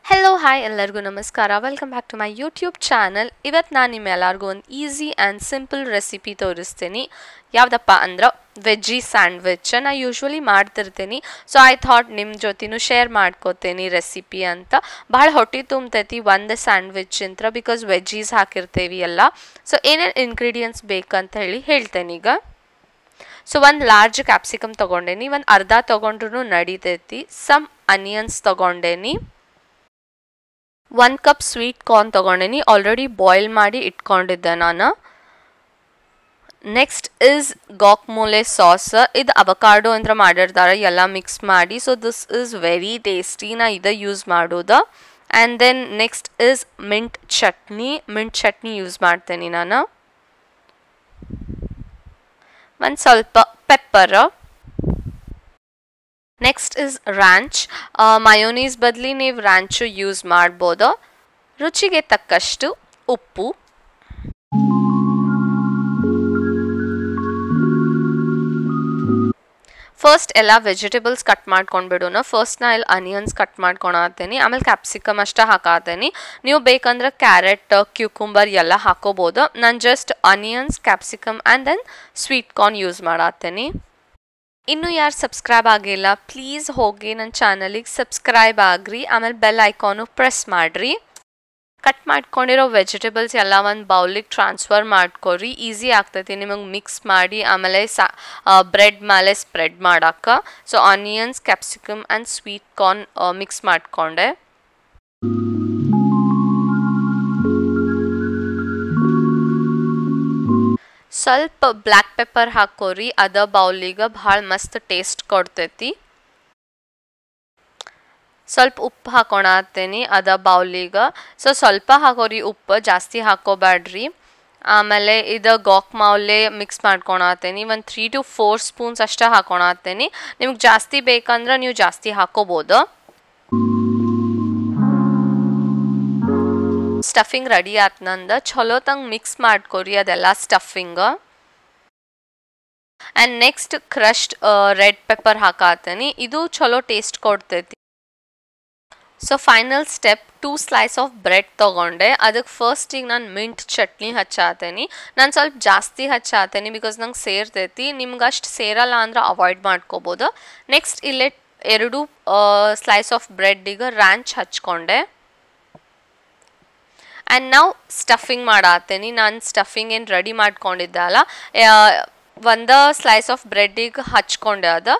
hello hi ಎಲ್ಲರಿಗೂ ನಮಸ್ಕಾರ welcome back to my YouTube channel ಇವತ್ತು ನಾನು ನಿಮ್ಮೆಲ್ಲರಿಗೂ ಒಂದು ಈಸಿ ಆ್ಯಂಡ್ ಸಿಂಪಲ್ ರೆಸಿಪಿ ತೋರಿಸ್ತೀನಿ ಯಾವುದಪ್ಪ ಅಂದ್ರೆ ವೆಜ್ಜಿ ಸ್ಯಾಂಡ್ವಿಚ್ ನಾ ಯೂಶ್ವಲಿ ಮಾಡ್ತಿರ್ತೀನಿ ಸೊ ಐ ಥಾಟ್ ನಿಮ್ಮ ಜೊತೆನೂ ಶೇರ್ ಮಾಡ್ಕೋತೀನಿ ರೆಸಿಪಿ ಅಂತ ಭಾಳ ಹೊಟ್ಟೆ ತುಂಬತೈತಿ ಒಂದು ಸ್ಯಾಂಡ್ವಿಚ್ ಅಂತ ಬಿಕಾಸ್ ವೆಜ್ಜೀಸ್ ಹಾಕಿರ್ತೇವಿ ಎಲ್ಲ ಸೊ ಏನೇನು ಇಂಗ್ರೀಡಿಯೆಂಟ್ಸ್ ಬೇಕಂತ ಹೇಳಿ ಹೇಳ್ತೇನೆ ಈಗ ಸೊ ಒಂದು ಲಾರ್ಜ್ ಕ್ಯಾಪ್ಸಿಕಮ್ ತೊಗೊಂಡೇನಿ ಒಂದು ಅರ್ಧ ತೊಗೊಂಡ್ರು ನಡೀತೈತಿ ಸಮ್ ಅನಿಯನ್ಸ್ ತೊಗೊಂಡೇನಿ ಒಂದು ಕಪ್ ಸ್ವೀಟ್ ಕಾರ್ನ್ ತೊಗೊಂಡೇನಿ ಆಲ್ರೆಡಿ ಬಾಯ್ಲ್ ಮಾಡಿ ಇಟ್ಕೊಂಡಿದ್ದೆ ನಾನು ನೆಕ್ಸ್ಟ್ ಇಸ್ ಗಾಕ್ಮೂಲೆ ಸಾಸ್ ಇದು ಅವಕಾಡೋ ಅಂತ ಮಾಡಿರ್ತಾರೆ ಎಲ್ಲ ಮಿಕ್ಸ್ ಮಾಡಿ so this is very tasty ನಾ ಇದು ಯೂಸ್ ಮಾಡೋದು and then next is mint chutney mint chutney use ಮಾಡ್ತೇನೆ ನಾನು ಒಂದು ಸ್ವಲ್ಪ pepper next is ranch mayonnaise ಬದಲಿ ನೀವು ರ್ಯಾಂಚು ಯೂಸ್ ಮಾಡ್ಬೋದು ರುಚಿಗೆ ತಕ್ಕಷ್ಟು ಉಪ್ಪು ಫಸ್ಟ್ ಎಲ್ಲ ವೆಜಿಟೇಬಲ್ಸ್ ಕಟ್ ಮಾಡ್ಕೊಂಡ್ಬಿಡೋಣ ಫಸ್ಟ್ ನಾ ಇಲ್ಲಿ ಅನಿಯನ್ಸ್ ಕಟ್ ಮಾಡ್ಕೊಳತ್ತೀನಿ ಆಮೇಲೆ ಕ್ಯಾಪ್ಸಿಕಮ್ ಅಷ್ಟೇ ಹಾಕತ್ತೀನಿ ನೀವು ಬೇಕಂದ್ರೆ ಕ್ಯಾರೆಟ್ ಕ್ಯೂಕುಂಬರ್ ಎಲ್ಲ ಹಾಕೋಬೋದು ನಾನು just onions capsicum and then sweet corn use ಮಾಡತ್ತೀನಿ ಇನ್ನೂ ಯಾರು ಸಬ್ಸ್ಕ್ರೈಬ್ ಆಗಿಲ್ಲ ಪ್ಲೀಸ್ ಹೋಗಿ ನನ್ನ ಚಾನಲಿಗೆ ಸಬ್ಸ್ಕ್ರೈಬ್ ಆಗ್ರಿ ಆಮೇಲೆ ಬೆಲ್ ಐಕಾನು ಪ್ರೆಸ್ ಮಾಡಿರಿ ಕಟ್ ಮಾಡ್ಕೊಂಡಿರೋ ವೆಜಿಟೇಬಲ್ಸ್ ಎಲ್ಲ ಒಂದು ಬೌಲಿಗೆ ಟ್ರಾನ್ಸ್ಫರ್ ಮಾಡ್ಕೊರಿ ಈಸಿ ಆಗ್ತೈತಿ ನಿಮಗೆ ಮಿಕ್ಸ್ ಮಾಡಿ ಆಮೇಲೆ ಸಾ ಬ್ರೆಡ್ ಮೇಲೆ ಸ್ಪ್ರೆಡ್ ಮಾಡೋಕ್ಕೆ so onions capsicum and sweet corn mix ಮಾಡಿಕೊಂಡೆ ಸ್ವಲ್ಪ ಬ್ಲ್ಯಾಕ್ ಪೆಪ್ಪರ್ ಹಾಕೋರಿ ಅದ ಬೌಲಿಗೆ ಭಾಳ ಮಸ್ತ್ ಟೇಸ್ಟ್ ಕೊಡ್ತೈತಿ ಸ್ವಲ್ಪ ಉಪ್ಪು ಹಾಕೊಳತ್ತೇನಿ ಅದ ಬೌಲಿಗೆ ಸೊ ಸ್ವಲ್ಪ ಹಾಕೋರಿ ಉಪ್ಪು ಜಾಸ್ತಿ ಹಾಕೋಬ್ಯಾಡ್ರಿ ಆಮೇಲೆ ಇದು ಗಾಕ್ ಮೌಲೆ ಮಿಕ್ಸ್ ಮಾಡ್ಕೊಳತ್ತೇನಿ ಒಂದು ತ್ರೀ ಟು ಫೋರ್ ಸ್ಪೂನ್ಸ್ ಅಷ್ಟೇ ಹಾಕೊಳತ್ತೇನಿ ನಿಮ್ಗೆ ಜಾಸ್ತಿ ಬೇಕಂದ್ರೆ ನೀವು ಜಾಸ್ತಿ ಹಾಕೋಬೋದು ಸ್ಟಫಿಂಗ್ ರೆಡಿ ಆತ್ ನಂದು ಚಲೋ ತಂಗೆ ಮಿಕ್ಸ್ ಮಾಡ್ಕೊರಿ ಅದೆಲ್ಲ stuffing and next crushed red pepper ಹಾಕತ್ತೀನಿ ಇದು ಚಲೋ ಟೇಸ್ಟ್ ಕೊಡ್ತೈತಿ so final step two slice of bread ತೊಗೊಂಡೆ ಅದಕ್ಕೆ ಫಸ್ಟಿಗೆ ನಾನು ಮಿಂಟ್ ಚಟ್ನಿ ಹಚ್ಚಾತೇನಿ ನಾನು ಸ್ವಲ್ಪ ಜಾಸ್ತಿ ಹಚ್ಚಾತೇನಿ ಬಿಕಾಸ್ ನಂಗೆ ಸೇರ್ತೈತಿ ನಿಮ್ಗೆ ಅಷ್ಟು ಸೇರಲ್ಲ ಅಂದ್ರೆ ಅವಾಯ್ಡ್ ಮಾಡ್ಕೋಬೋದು ನೆಕ್ಸ್ಟ್ ಇಲ್ಲೇ ಎರಡು ಸ್ಲೈಸ್ ಆಫ್ ಬ್ರೆಡ್ಡಿಗೆ ರ್ಯಾಂಚ್ ಹಚ್ಕೊಂಡೆ ಆ್ಯಂಡ್ ನಾವು ಸ್ಟಫಿಂಗ್ ಮಾಡತ್ತೇನಿ ನಾನು ಸ್ಟಫಿಂಗ್ ಏನು ರೆಡಿ ಮಾಡ್ಕೊಂಡಿದ್ದೆ ಅಲ್ಲ ಒಂದು ಸ್ಲೈಸ್ ಆಫ್ ಬ್ರೆಡ್ಡಿಗೆ ಹಚ್ಕೊಂಡೆ ಅದು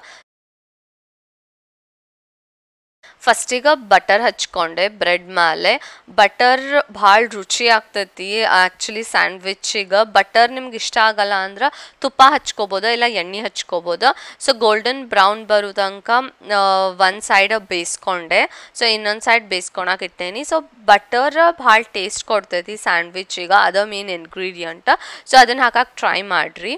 ಫಸ್ಟಿಗೆ ಬಟರ್ ಹಚ್ಕೊಂಡೆ ಬ್ರೆಡ್ ಮೇಲೆ ಬಟರ್ ಭಾಳ ರುಚಿ ಆಗ್ತೈತಿ ಆ್ಯಕ್ಚುಲಿ ಸ್ಯಾಂಡ್ವಿಚ್ಚಿಗೆ ಬಟರ್ ನಿಮ್ಗೆ ಇಷ್ಟ ಆಗಲ್ಲ ಅಂದ್ರೆ ತುಪ್ಪ ಹಚ್ಕೋಬೋದು ಇಲ್ಲ ಎಣ್ಣೆ ಹಚ್ಕೋಬೋದು ಸೊ ಗೋಲ್ಡನ್ ಬ್ರೌನ್ ಬರೋ ತನಕ ಒಂದು ಸೈಡ್ ಬೇಯಿಸ್ಕೊಂಡೆ ಸೊ ಇನ್ನೊಂದು ಸೈಡ್ ಬೇಯಿಸ್ಕೊಳಕ್ಕೆ ಇಟ್ಟೇನಿ ಸೊ ಬಟರ್ ಭಾಳ ಟೇಸ್ಟ್ ಕೊಡ್ತೈತಿ ಸ್ಯಾಂಡ್ವಿಚ್ಚಿಗೆ ಅದು ಮೇನ್ ಇಂಗ್ರೀಡಿಯಂಟ್ ಸೊ ಅದನ್ನು ಹಾಕಕ್ಕೆ ಟ್ರೈ ಮಾಡಿರಿ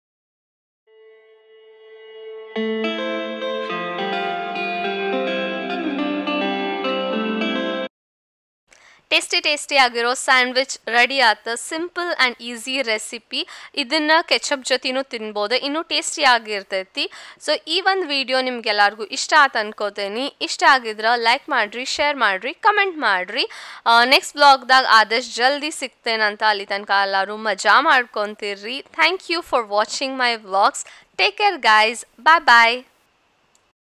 ಟೇಸ್ಟಿ ಟೇಸ್ಟಿ ಆಗಿರೋ ಸ್ಯಾಂಡ್ವಿಚ್ ರೆಡಿ ಆತ ಸಿಂಪಲ್ ಆ್ಯಂಡ್ ಈಸಿ ರೆಸಿಪಿ ಇದನ್ನು ಕೆಚಪ್ ಜೊತೆನೂ ತಿನ್ಬೋದು ಇನ್ನೂ ಟೇಸ್ಟಿ ಆಗಿರ್ತೈತಿ ಸೊ ಈ ಒಂದು ವಿಡಿಯೋ ನಿಮ್ಗೆಲ್ಲರಿಗೂ ಇಷ್ಟ ಆತ ಅನ್ಕೋತೇನೆ ಇಷ್ಟ ಆಗಿದ್ರೆ ಲೈಕ್ ಮಾಡಿರಿ ಶೇರ್ ಮಾಡಿರಿ ಕಮೆಂಟ್ ಮಾಡಿರಿ ನೆಕ್ಸ್ಟ್ ಬ್ಲಾಗ್ದಾಗ ಆದಷ್ಟು ಜಲ್ದಿ ಸಿಗ್ತೇನಂತ ಅಲ್ಲಿ ತನಕ ಎಲ್ಲರೂ ಮಜಾ ಮಾಡ್ಕೊತಿರ್ರಿ thank you for watching my vlogs take care guys bye bye